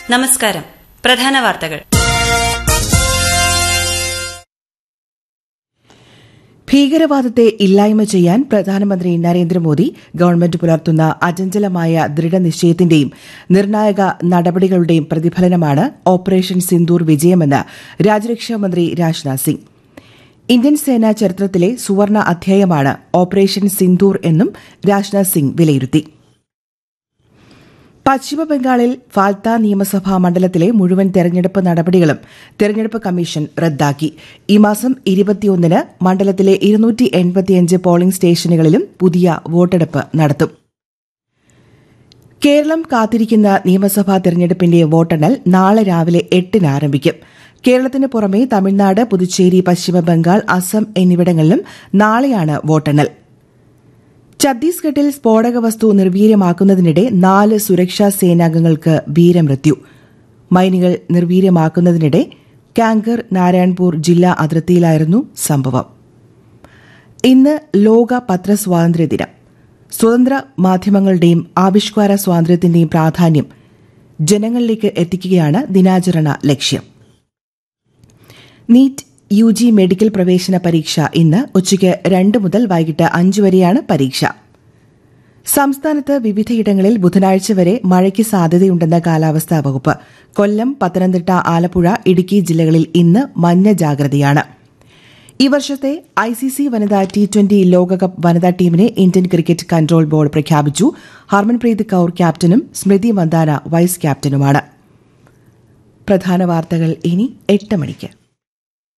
നമസ്കാരം പ്രധാന വാർത്തകൾ ഭീകരവാദത്തെ ഇല്ലായ്മ ചെയ്യാൻ പ്രധാനമന്ത്രി നരേന്ദ്രമോദി ഗവൺമെന്റ് പുലർത്തുന്ന അചഞ്ചലമായ ദൃഢനിശ്ചയത്തിന്റെയും നിർണായക നടപടികളുടെയും പ്രതിഫലനമാണ് ഓപ്പറേഷൻ സിന്ദൂർ വിജയമെന്ന് രാജ്യരക്ഷാമന്ത്രി രാജ്നാഥ് സിംഗ് ഇന്ത്യൻ സേനാ ചരിത്രത്തിലെ സുവർണ അധ്യായമാണ് ഓപ്പറേഷൻ സിന്ദൂർ എന്നും രാജ്നാഥ് സിംഗ് വിലയിരുത്തി പശ്ചിമബംഗാളിൽ ഫാൽത്ത നിയമസഭാ മണ്ഡലത്തിലെ മുഴുവൻ തെരഞ്ഞെടുപ്പ് നടപടികളും തെരഞ്ഞെടുപ്പ് കമ്മീഷൻ റദ്ദാക്കി ഈ മാസം ഇരുപത്തിയൊന്നിന് മണ്ഡലത്തിലെ ഇരുന്നൂറ്റി എൺപത്തിയഞ്ച് പോളിംഗ് സ്റ്റേഷനുകളിലും പുതിയ വോട്ടെടുപ്പ് നടത്തും കേരളം കാത്തിരിക്കുന്ന നിയമസഭാ തെരഞ്ഞെടുപ്പിന്റെ വോട്ടെണ്ണൽ നാളെ രാവിലെ എട്ടിന് ആരംഭിക്കും കേരളത്തിന് പുറമെ തമിഴ്നാട് പുതുച്ചേരി പശ്ചിമബംഗാൾ അസം എന്നിവിടങ്ങളിലും നാളെയാണ് വോട്ടെണ്ണൽ ഛത്തീസ്ഗഡിൽ സ്ഫോടക വസ്തു നിർവീര്യമാക്കുന്നതിനിടെ നാല് സുരക്ഷാ സേനാംഗങ്ങൾക്ക് വീരമൃത്യു മൈനുകൾ നിർവീര്യമാക്കുന്നതിനിടെ കാങ്കർ നാരായൺപൂർ ജില്ലാ അതിർത്തിയിലായിരുന്നു സംഭവം ഇന്ന് ലോക പത്രസ്വാതന്ത്ര്യ ദിനം സ്വതന്ത്ര മാധ്യമങ്ങളുടെയും ആവിഷ്കാര സ്വാതന്ത്ര്യത്തിന്റെയും പ്രാധാന്യം ജനങ്ങളിലേക്ക് എത്തിക്കുകയാണ് ദിനാചരണ ലക്ഷ്യം നീറ്റ് യു ജി മെഡിക്കൽ പ്രവേശന പരീക്ഷ ഇന്ന് ഉച്ചയ്ക്ക് രണ്ട് മുതൽ വൈകിട്ട് അഞ്ച് വരെയാണ് പരീക്ഷ സംസ്ഥാനത്ത് വിവിധയിടങ്ങളിൽ ബുധനാഴ്ച വരെ മഴയ്ക്ക് സാധ്യതയുണ്ടെന്ന കാലാവസ്ഥാ വകുപ്പ് കൊല്ലം പത്തനംതിട്ട ആലപ്പുഴ ഇടുക്കി ജില്ലകളിൽ ഇന്ന് മഞ്ഞ ജാഗ്രതയാണ് ഈ വർഷത്തെ ഐ സി സി വനിതാ ടി ട്വന്റി ലോകകപ്പ് വനിതാ ടീമിനെ ഇന്ത്യൻ ക്രിക്കറ്റ് കൺട്രോൾ ബോർഡ് പ്രഖ്യാപിച്ചു ഹർമൻപ്രീത് കൌർ ക്യാപ്റ്റനും സ്മൃതി മന്ദാന വൈസ് ക്യാപ്റ്റനുമാണ് പ്രധാന വാർത്തകൾ ഇനി എട്ട് മണിക്ക്